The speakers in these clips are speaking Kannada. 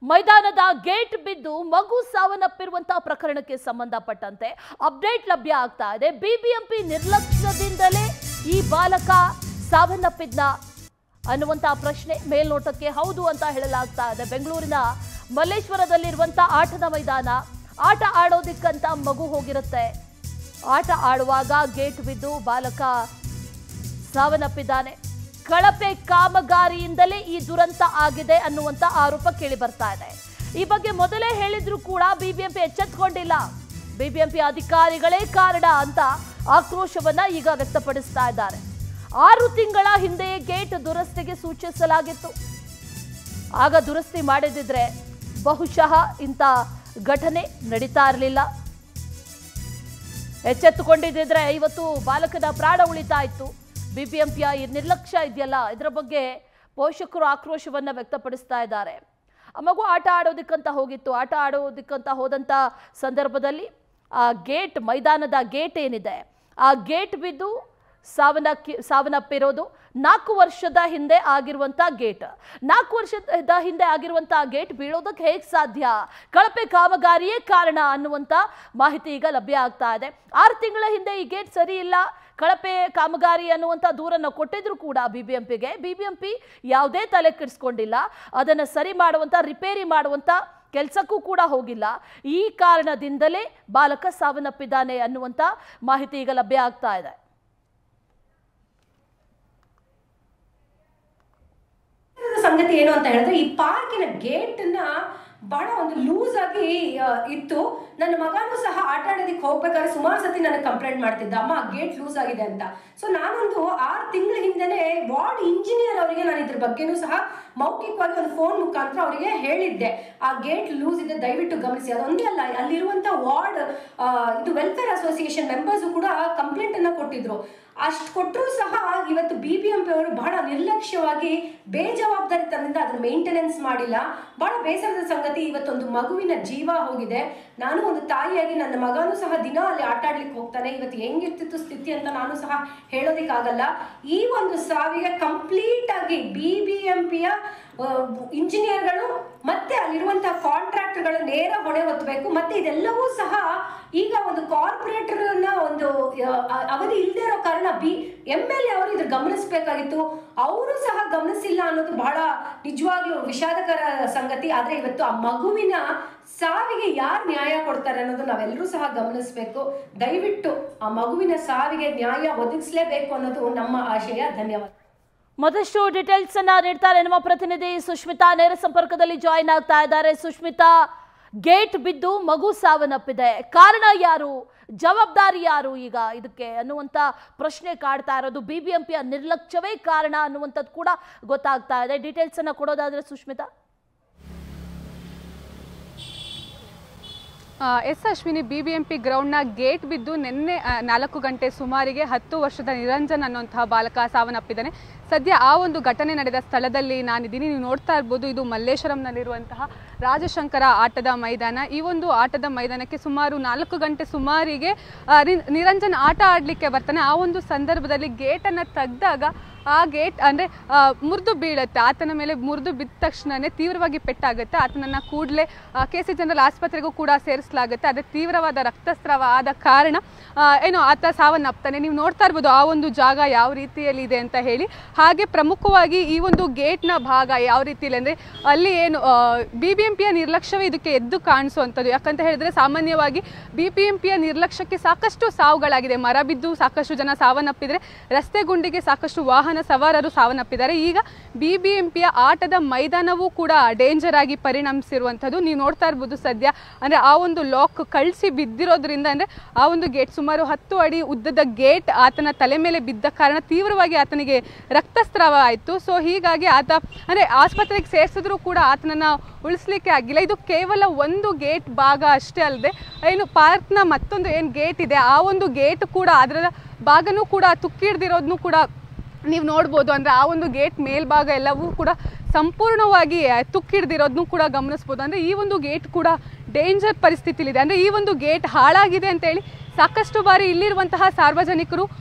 ಮೈದಾನದ ಗೇಟ್ ಬಿದ್ದು ಮಗು ಸಾವನ್ನಪ್ಪಿರುವಂತಹ ಪ್ರಕರಣಕ್ಕೆ ಸಂಬಂಧಪಟ್ಟಂತೆ ಅಪ್ಡೇಟ್ ಲಭ್ಯ ಆಗ್ತಾ ಇದೆ ಬಿಬಿಎಂಪಿ ನಿರ್ಲಕ್ಷ್ಯದಿಂದಲೇ ಈ ಬಾಲಕ ಸಾವನ್ನಪ್ಪಿದ್ನ ಅನ್ನುವಂತಹ ಪ್ರಶ್ನೆ ಮೇಲ್ನೋಟಕ್ಕೆ ಹೌದು ಅಂತ ಹೇಳಲಾಗ್ತಾ ಇದೆ ಬೆಂಗಳೂರಿನ ಮಲ್ಲೇಶ್ವರದಲ್ಲಿರುವಂತ ಆಟದ ಮೈದಾನ ಆಟ ಆಡೋದಿಕ್ಕಂತ ಮಗು ಹೋಗಿರುತ್ತೆ ಆಟ ಆಡುವಾಗ ಗೇಟ್ ಬಿದ್ದು ಬಾಲಕ ಸಾವನ್ನಪ್ಪಿದ್ದಾನೆ ಕಳಪೆ ಕಾಮಗಾರಿಯಿಂದಲೇ ಈ ದುರಂತ ಆಗಿದೆ ಅನ್ನುವಂತ ಆರೋಪ ಕೇಳಿ ಬರ್ತಾ ಇದೆ ಈ ಬಗ್ಗೆ ಮೊದಲೇ ಹೇಳಿದ್ರು ಕೂಡ ಬಿಬಿಎಂಪಿ ಎಚ್ಚೆತ್ಕೊಂಡಿಲ್ಲ ಬಿಬಿಎಂಪಿ ಅಧಿಕಾರಿಗಳೇ ಕಾರಣ ಅಂತ ಆಕ್ರೋಶವನ್ನ ಈಗ ವ್ಯಕ್ತಪಡಿಸ್ತಾ ಇದ್ದಾರೆ ಆರು ತಿಂಗಳ ಹಿಂದೆಯೇ ಗೇಟ್ ದುರಸ್ತಿಗೆ ಸೂಚಿಸಲಾಗಿತ್ತು ಆಗ ದುರಸ್ತಿ ಮಾಡದಿದ್ರೆ ಬಹುಶಃ ಇಂಥ ಘಟನೆ ನಡೀತಾ ಇರಲಿಲ್ಲ ಎಚ್ಚೆತ್ತುಕೊಂಡಿದ್ದಿದ್ರೆ ಇವತ್ತು ಬಾಲಕನ ಪ್ರಾಣ ಉಳಿತಾ ಇತ್ತು ಬಿಬಿಎಂಪಿಯ ಈ ನಿರ್ಲಕ್ಷ್ಯ ಇದೆಯಲ್ಲ ಇದರ ಬಗ್ಗೆ ಪೋಷಕರು ಆಕ್ರೋಶವನ್ನ ವ್ಯಕ್ತಪಡಿಸ್ತಾ ಇದ್ದಾರೆ ಆ ಮಗು ಆಟ ಆಡೋದಕ್ಕಂತ ಹೋಗಿತ್ತು ಆಟ ಆಡೋದಕ್ಕಂತ ಹೋದಂತ ಸಂದರ್ಭದಲ್ಲಿ ಆ ಗೇಟ್ ಮೈದಾನದ ಗೇಟ್ ಏನಿದೆ ಆ ಗೇಟ್ ಬಿದ್ದು ಸಾವನ್ನಕ್ಕಿ ಸಾವನ್ನಪ್ಪಿರೋದು ನಾಲ್ಕು ವರ್ಷದ ಹಿಂದೆ ಆಗಿರುವಂತ ಗೇಟ್ ನಾಲ್ಕು ವರ್ಷದ ಹಿಂದೆ ಆಗಿರುವಂತ ಗೇಟ್ ಬೀಳೋದಕ್ಕೆ ಹೇಗೆ ಸಾಧ್ಯ ಕಳಪೆ ಕಾಮಗಾರಿಯೇ ಕಾರಣ ಅನ್ನುವಂತ ಮಾಹಿತಿ ಈಗ ಲಭ್ಯ ಆಗ್ತಾ ಇದೆ ಆರು ತಿಂಗಳ ಹಿಂದೆ ಈ ಗೇಟ್ ಸರಿ ಇಲ್ಲ ಕಳಪೆ ಕಾಮಗಾರಿ ಅನ್ನುವಂಥ ದೂರನ್ನು ಕೊಟ್ಟಿದ್ರು ಕೂಡ ಬಿಬಿಎಂಪಿಗೆ ಬಿಬಿಎಂಪಿ ಯಾವುದೇ ತಲೆ ಕೆಡಿಸ್ಕೊಂಡಿಲ್ಲ ಅದನ್ನು ಸರಿ ಮಾಡುವಂಥ ರಿಪೇರಿ ಮಾಡುವಂಥ ಕೆಲಸಕ್ಕೂ ಕೂಡ ಹೋಗಿಲ್ಲ ಈ ಕಾರಣದಿಂದಲೇ ಬಾಲಕ ಸಾವನ್ನಪ್ಪಿದ್ದಾನೆ ಅನ್ನುವಂಥ ಮಾಹಿತಿ ಈಗ ಲಭ್ಯ ಆಗ್ತಾ ಇದೆ ಸಂಗತಿ ಏನು ಅಂತ ಹೇಳಿದ್ರೆ ಈ ಪಾರ್ಕಿನ ಗೇಟ್ ನ ಬಹಳ ಒಂದು ಲೂಸ್ ಆಗಿ ಆ, ಇತ್ತು ನನ್ನ ಮಗನೂ ಸಹ ಆಟ ಆಡೋದಕ್ಕೆ ಹೋಗ್ಬೇಕಾದ್ರೆ ಸುಮಾರು ಸತಿ ನನಗೆ ಕಂಪ್ಲೇಂಟ್ ಮಾಡ್ತಿದ್ದ ಅಮ್ಮ ಗೇಟ್ ಲೂಸ್ ಆಗಿದೆ ಅಂತ ಸೊ ನಾನೊಂದು ಆರು ತಿಂಗಳ ಹಿಂದೆನೆ ವಾರ್ಡ್ ಇಂಜಿನಿಯರ್ ಅವರಿಗೆ ನಾನು ಇದ್ರ ಬಗ್ಗೆನೂ ಸಹ ಮೌಖಿಕವಾಗಿ ಒಂದು ಫೋನ್ ಮುಖಾಂತರ ಅವರಿಗೆ ಹೇಳಿದ್ದೆ ಆ ಗೇಟ್ ಲೂಸ್ ಇದೆ ದಯವಿಟ್ಟು ಗಮನಿಸಿ ಅದೊಂದೇ ಅಲ್ಲ ಅಲ್ಲಿರುವಂತ ವಾರ್ಡ್ ಇದು ವೆಲ್ಫೇರ್ ಅಸೋಸಿಯೇಷನ್ ಮೆಂಬರ್ಸ್ ಕೂಡ ಕಂಪ್ಲೇಂಟ್ ಅನ್ನ ಕೊಟ್ಟಿದ್ರು ಅಷ್ಟು ಕೊಟ್ಟರು ಸಹ ಇವತ್ತು ಬಿ ಬಿ ಎಂ ಪಿ ಅವರು ಬಹಳ ನಿರ್ಲಕ್ಷ್ಯವಾಗಿ ಬೇಜವಾಬ್ದಾರಿತನದಿಂದ ಅದನ್ನ ಮೇಂಟೆನೆನ್ಸ್ ಮಾಡಿಲ್ಲ ಬಹಳ ಬೇಸರದ ಸಂಗತಿ ಇವತ್ತೊಂದು ಮಗುವಿನ ಜೀವ ಹೋಗಿದೆ ನಾನು ಒಂದು ತಾಯಿಯಾಗಿ ನನ್ನ ಮಗನೂ ಸಹ ದಿನ ಅಲ್ಲಿ ಆಟ ಆಡ್ಲಿಕ್ಕೆ ಹೋಗ್ತಾನೆ ಇವತ್ತು ಹೆಂಗಿರ್ತಿತ್ತು ಸ್ಥಿತಿ ಅಂತ ನಾನು ಸಹ ಹೇಳೋದಿಕ್ಕಾಗಲ್ಲ ಈ ಒಂದು ಸಾವಿಗೆ ಕಂಪ್ಲೀಟ್ ಆಗಿ ಬಿ ಬಿ ಎಂ ಪಿಯ ಇಂಜಿನಿಯರ್ಗಳು ಮತ್ತೆ ಅಲ್ಲಿರುವಂತಹ ಕಾಂಟ್ರಾಕ್ಟರ್ಗಳ ನೇರ ಹೊಣೆ ಹೊತ್ತಬೇಕು ಮತ್ತೆ ಇದೆಲ್ಲವೂ ಸಹ ಈಗ ಒಂದು ಕಾರ್ಪೊರೇಟರ್ ಒಂದು ಆ, ಅವಧಿ ಇಲ್ಲದೆ ಇರೋ ಕಾರಣ ಬಿ ಎಂ ಎಲ್ ಎ ಅವರು ಇದ್ರ ಗಮನಿಸಬೇಕಾಗಿತ್ತು ಅವರು ಸಹ ಗಮನಿಸಿಲ್ಲ ಅನ್ನೋದು ಬಹಳ ನಿಜವಾಗ್ಲೂ ವಿಷಾದಕರ ಸಂಗತಿ ಆದ್ರೆ ಇವತ್ತು ಆ ಮಗುವಿನ ಸಾವಿಗೆ ಯಾರು ನ್ಯಾಯ ಕೊಡ್ತಾರೆ ಅನ್ನೋದು ನಾವೆಲ್ಲರೂ ಸಹ ಗಮನಿಸಬೇಕು ದಯವಿಟ್ಟು ಆ ಮಗುವಿನ ಸಾವಿಗೆ ನ್ಯಾಯ ಒದಗಿಸಲೇಬೇಕು ಅನ್ನೋದು ನಮ್ಮ ಆಶಯ ಧನ್ಯವಾದ ಮತ್ತಷ್ಟು ಡೀಟೇಲ್ಸ್ ಅನ್ನ ನೀಡ್ತಾರೆ ನಮ್ಮ ಪ್ರತಿನಿಧಿ ಸುಷ್ಮಿತಾ ನೇರ ಸಂಪರ್ಕದಲ್ಲಿ ಜಾಯಿನ್ ಆಗ್ತಾ ಇದ್ದಾರೆ ಸುಷ್ಮಿತಾ ಗೇಟ್ ಬಿದ್ದು ಮಗು ಸಾವನ್ನಪ್ಪಿದೆ ಕಾರಣ ಯಾರು ಜವಾಬ್ದಾರಿ ಯಾರು ಈಗ ಇದಕ್ಕೆ ಅನ್ನುವಂಥ ಪ್ರಶ್ನೆ ಕಾಡ್ತಾ ಇರೋದು ಬಿಬಿಎಂಪಿಯ ನಿರ್ಲಕ್ಷ್ಯವೇ ಕಾರಣ ಅನ್ನುವಂಥದ್ದು ಕೂಡ ಗೊತ್ತಾಗ್ತಾ ಇದೆ ಡೀಟೇಲ್ಸ್ ಅನ್ನ ಕೊಡೋದಾದ್ರೆ ಸುಷ್ಮಿತಾ ಆ, S Ashwini B B M P ಗ್ರೌಂಡ್ನ ಗೇಟ್ ಬಿದ್ದು ನಿನ್ನೆ ಆ, ನಾಲ್ಕು ಗಂಟೆ ಸುಮಾರಿಗೆ ಹತ್ತು ವರ್ಷದ ನಿರಂಜನ್ ಅನ್ನುವಂತಹ ಬಾಲಕ ಸಾವನ್ನಪ್ಪಿದ್ದಾನೆ ಸದ್ಯ ಆ ಒಂದು ಘಟನೆ ನಡೆದ ಸ್ಥಳದಲ್ಲಿ ನಾನಿದ್ದೀನಿ ನೀವು ನೋಡ್ತಾ ಇರ್ಬೋದು ಇದು ಮಲ್ಲೇಶ್ವರಂನಲ್ಲಿರುವಂತಹ ರಾಜಶಂಕರ ಆಟದ ಮೈದಾನ ಈ ಒಂದು ಆಟದ ಮೈದಾನಕ್ಕೆ ಸುಮಾರು ನಾಲ್ಕು ಗಂಟೆ ಸುಮಾರಿಗೆ ಆ, ರಿ- ನಿರಂಜನ್ ಆಟ ಆಡಲಿಕ್ಕೆ ಬರ್ತಾನೆ ಆ ಒಂದು ಸಂದರ್ಭದಲ್ಲಿ ಗೇಟನ್ನು ತೆಗೆದಾಗ ಆ ಗೇಟ್ ಅಂದರೆ ಮುರಿದು ಬೀಳುತ್ತೆ ಆತನ ಮೇಲೆ ಮುರಿದು ಬಿದ್ದ ತಕ್ಷಣನೇ ತೀವ್ರವಾಗಿ ಪೆಟ್ಟಾಗುತ್ತೆ ಆತನನ್ನು ಕೂಡಲೇ ಕೆ ಸಿ ಜನರಲ್ ಆಸ್ಪತ್ರೆಗೂ ಕೂಡ ಸೇರಿಸಲಾಗುತ್ತೆ ಅದೇ ತೀವ್ರವಾದ ರಕ್ತಸ್ರಾವ ಆದ ಕಾರಣ ಆ, ಏನು ಆತ ಸಾವನ್ನಪ್ತಾನೆ ನೀವು ನೋಡ್ತಾ ಇರ್ಬೋದು ಆ ಒಂದು ಜಾಗ ಯಾವ ರೀತಿಯಲ್ಲಿ ಇದೆ ಅಂತ ಹೇಳಿ ಹಾಗೆ ಪ್ರಮುಖವಾಗಿ ಈ ಒಂದು ಗೇಟ್ನ ಭಾಗ ಯಾವ ರೀತಿಯಲ್ಲಿ ಅಂದರೆ ಅಲ್ಲಿ ಏನು ಬಿ ಬಿ ಎಂ ಪಿಯ ನಿರ್ಲಕ್ಷ್ಯವೇ ಇದಕ್ಕೆ ಎದ್ದು ಕಾಣಿಸುವಂಥದ್ದು ಯಾಕಂತ ಹೇಳಿದ್ರೆ ಸಾಮಾನ್ಯವಾಗಿ ಬಿ ಪಿ ಎಂ ಪಿಯ ನಿರ್ಲಕ್ಷ್ಯಕ್ಕೆ ಸಾಕಷ್ಟು ಸಾವುಗಳಾಗಿದೆ ಮರ ಬಿದ್ದು ಸಾಕಷ್ಟು ಜನ ಸಾವನ್ನಪ್ಪಿದ್ರೆ ರಸ್ತೆ ಗುಂಡಿಗೆ ಸಾಕಷ್ಟು ವಾಹನ ಸವಾರರು ಸಾವನ್ನಪ್ಪಿದ್ದಾರೆ ಈಗ ಬಿ ಬಿ ಎಂ ಪಿಯ ಆಟದ ಮೈದಾನವೂ ಕೂಡ ಡೇಂಜರ್ ಆಗಿ ಪರಿಣಮಿಸಿರುವಂಥದ್ದು ನೀವು ನೋಡ್ತಾ ಇರ್ಬೋದು ಸದ್ಯ ಅಂದರೆ ಆ ಒಂದು ಲಾಕ್ ಕಳಿಸಿ ಬಿದ್ದಿರೋದ್ರಿಂದ ಅಂದರೆ ಆ ಒಂದು ಗೇಟ್ ಸುಮಾರು ಹತ್ತು ಅಡಿ ಉದ್ದದ ಗೇಟ್ ಆತನ ತಲೆ ಮೇಲೆ ಬಿದ್ದ ಕಾರಣ ತೀವ್ರವಾಗಿ ಆತನಿಗೆ ರಕ್ತಸ್ರಾವ ಆಯಿತು ಸೊ ಹೀಗಾಗಿ ಆತ ಅಂದರೆ ಆಸ್ಪತ್ರೆಗೆ ಸೇರಿಸಿದ್ರು ಕೂಡ ಆತನನ್ನು ಉಳಿಸ್ಲಿಕ್ಕೆ ಆಗಿಲ್ಲ ಇದು ಕೇವಲ ಒಂದು ಗೇಟ್ ಭಾಗ ಅಷ್ಟೇ ಅಲ್ಲದೆ ಏನು ಪಾರ್ಕ್ನ ಮತ್ತೊಂದು ಏನು ಗೇಟ್ ಇದೆ ಆ ಒಂದು ಗೇಟ್ ಕೂಡ ಅದರ ಭಾಗನೂ ಕೂಡ ತುಕ್ಕಿಡ್ದಿರೋದನ್ನು ಕೂಡ ನೀವು ನೋಡ್ಬೋದು ಅಂದರೆ ಆ ಒಂದು ಗೇಟ್ ಮೇಲ್ಭಾಗ ಎಲ್ಲವೂ ಕೂಡ ಸಂಪೂರ್ಣವಾಗಿ ತುಕ್ಕಿಡ್ದಿರೋದನ್ನು ಕೂಡ ಗಮನಿಸ್ಬೋದು ಅಂದರೆ ಈ ಒಂದು ಗೇಟ್ ಕೂಡ ಡೇಂಜರ್ ಪರಿಸ್ಥಿತಿಲಿದೆ ಅಂದರೆ ಈ ಒಂದು ಗೇಟ್ ಹಾಳಾಗಿದೆ ಅಂತೇಳಿ ಸಾಕಷ್ಟು ಬಾರಿ ಇಲ್ಲಿರುವಂತಹ ಸಾರ್ವಜನಿಕರು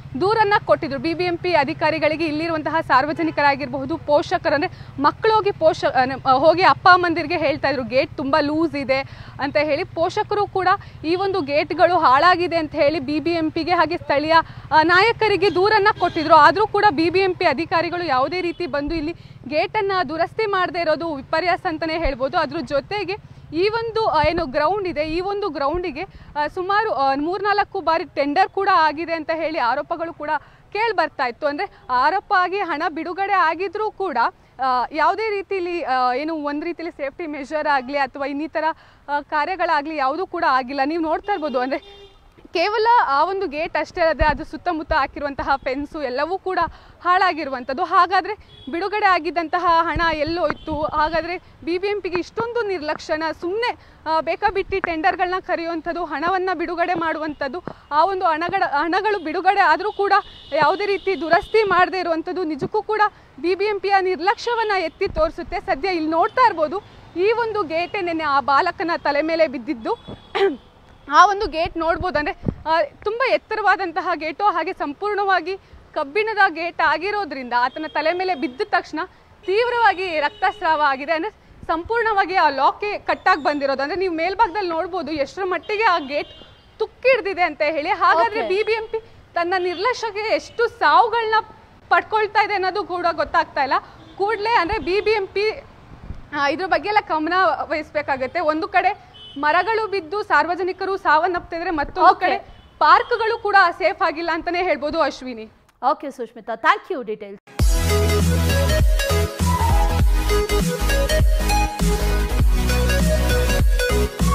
ದೂರನ್ನ ಕೊಟ್ಟಿದ್ರು ಬಿ ಬಿ ಎಂ ಪಿ ಅಧಿಕಾರಿಗಳಿಗೆ ಇಲ್ಲಿರುವಂತಹ ಸಾರ್ವಜನಿಕರಾಗಿರಬಹುದು ಪೋಷಕರು ಅಂದರೆ ಮಕ್ಕಳು ಹೋಗಿ ಪೋಷ ಅಹ್, ಅಹ್, ಹೋಗಿ ಅಪ್ಪ ಅಮ್ಮಂದಿರಿಗೆ ಹೇಳ್ತಾ ಇದ್ರು ಗೇಟ್ ತುಂಬ ಲೂಸ್ ಇದೆ ಅಂತ ಹೇಳಿ ಪೋಷಕರು ಕೂಡ ಈ ಒಂದು ಗೇಟ್ಗಳು ಹಾಳಾಗಿದೆ ಅಂತ ಹೇಳಿ ಬಿ ಬಿ ಎಂ ಪಿಗೆ ಹಾಗೆ ಸ್ಥಳೀಯ ಅಹ್, ನಾಯಕರಿಗೆ ದೂರನ್ನ ಕೊಟ್ಟಿದ್ರು ಆದರೂ ಕೂಡ ಬಿ ಬಿ ಎಂ ಪಿ ಅಧಿಕಾರಿಗಳು ಯಾವುದೇ ರೀತಿ ಬಂದು ಇಲ್ಲಿ ಗೇಟನ್ನು ದುರಸ್ತಿ ಮಾಡದೇ ಇರೋದು ವಿಪರ್ಯಾಸ ಅಂತಲೇ ಹೇಳ್ಬೋದು ಅದ್ರ ಜೊತೆಗೆ ಈ ಒಂದು ಆ, ಏನು ಗ್ರೌಂಡ್ ಇದೆ ಈ ಒಂದು ಗ್ರೌಂಡಿಗೆ ಆ, ಸುಮಾರು ಆ, ಮೂರ್ನಾಲ್ಕು ಬಾರಿ ಟೆಂಡರ್ ಕೂಡ ಆಗಿದೆ ಅಂತ ಹೇಳಿ ಆರೋಪಗಳು ಕೂಡ ಕೇಳಿ ಬರ್ತಾ ಇತ್ತು ಅಂದರೆ ಆರೋಪ ಆಗಿ ಹಣ ಬಿಡುಗಡೆ ಆಗಿದ್ರೂ ಕೂಡ ಆ, ಯಾವುದೇ ರೀತಿಲಿ ಆ, ಏನು ಒಂದು ರೀತಿಲಿ ಸೇಫ್ಟಿ ಮೆಷರ್ ಆಗಲಿ ಅಥವಾ ಇನ್ನಿತರ ಆ, ಕಾರ್ಯಗಳಾಗಲಿ ಯಾವುದೂ ಕೂಡ ಆಗಿಲ್ಲ ನೀವು ನೋಡ್ತಾ ಇರ್ಬೋದು ಅಂದರೆ ಕೇವಲ ಆ ಒಂದು ಗೇಟ್ ಅಷ್ಟೇ ಅಲ್ಲದೆ ಅದು ಸುತ್ತಮುತ್ತ ಹಾಕಿರುವಂತಹ ಫೆನ್ಸು ಎಲ್ಲವೂ ಕೂಡ ಹಾಳಾಗಿರುವಂಥದ್ದು ಹಾಗಾದರೆ ಬಿಡುಗಡೆ ಆಗಿದ್ದಂತಹ ಹಣ ಎಲ್ಲೋಯ್ತು ಹಾಗಾದರೆ ಬಿ ಬಿ ಎಂ ಪಿಗೆ ಇಷ್ಟೊಂದು ನಿರ್ಲಕ್ಷಣ ಸುಮ್ಮನೆ ಬೇಕಾಬಿಟ್ಟು ಟೆಂಡರ್ಗಳನ್ನ ಕರೆಯುವಂಥದ್ದು ಹಣವನ್ನು ಬಿಡುಗಡೆ ಮಾಡುವಂಥದ್ದು ಆ ಒಂದು ಹಣಗಳ ಹಣಗಳು ಬಿಡುಗಡೆ ಆದರೂ ಕೂಡ ಯಾವುದೇ ರೀತಿ ದುರಸ್ತಿ ಮಾಡದೇ ಇರುವಂಥದ್ದು ನಿಜಕ್ಕೂ ಕೂಡ ಬಿ ಬಿ ಎಂ ಪಿಯ ನಿರ್ಲಕ್ಷ್ಯವನ್ನು ಎತ್ತಿ ತೋರಿಸುತ್ತೆ ಸದ್ಯ ಇಲ್ಲಿ ನೋಡ್ತಾ ಇರ್ಬೋದು ಈ ಒಂದು ಗೇಟೇ ನೆನ್ನೆ ಆ ಬಾಲಕನ ತಲೆ ಮೇಲೆ ಬಿದ್ದಿದ್ದು ಆ ಒಂದು ಗೇಟ್ ನೋಡ್ಬೋದು ಅಂದರೆ ತುಂಬ ಎತ್ತರವಾದಂತಹ ಗೇಟು ಹಾಗೆ ಸಂಪೂರ್ಣವಾಗಿ ಕಬ್ಬಿಣದ ಗೇಟ್ ಆಗಿರೋದ್ರಿಂದ ಆತನ ತಲೆ ಮೇಲೆ ಬಿದ್ದ ತಕ್ಷಣ ತೀವ್ರವಾಗಿ ರಕ್ತಸ್ರಾವ ಆಗಿದೆ ಅಂದರೆ ಸಂಪೂರ್ಣವಾಗಿ ಆ ಲಾಕೆ ಕಟ್ಟಾಗಿ ಬಂದಿರೋದು ಅಂದರೆ ನೀವು ಮೇಲ್ಭಾಗದಲ್ಲಿ ನೋಡ್ಬೋದು ಎಷ್ಟರ ಮಟ್ಟಿಗೆ ಆ ಗೇಟ್ ತುಕ್ಕಿಡ್ದಿದೆ ಅಂತ ಹೇಳಿ ಹಾಗಾದ್ರೆ Okay. B B M P ತನ್ನ ನಿರ್ಲಕ್ಷ್ಯಕ್ಕೆ ಎಷ್ಟು ಸಾವುಗಳನ್ನ ಪಡ್ಕೊಳ್ತಾ ಇದೆ ಅನ್ನೋದು ಕೂಡ ಗೊತ್ತಾಗ್ತಾ ಇಲ್ಲ ಕೂಡಲೇ ಅಂದರೆ ಬಿ ಬಿ ಎಂ ಪಿ ಇದ್ರ ಬಗ್ಗೆ ಎಲ್ಲ ಗಮನ ವಹಿಸ್ಬೇಕಾಗತ್ತೆ ಒಂದು ಕಡೆ ಮರಗಳು ಬಿದ್ದು ಸಾರ್ವಜನಿಕರು ಸಾವನ್ನಪ್ತಿದ್ರೆ ಮತ್ತೊಂದು Okay. ಕಡೆ ಪಾರ್ಕ್ಗಳು ಕೂಡ ಸೇಫ್ ಆಗಿಲ್ಲ ಅಂತಾನೆ ಹೇಳ್ಬೋದು Ashwini okay Sushmita thank you details Thank you.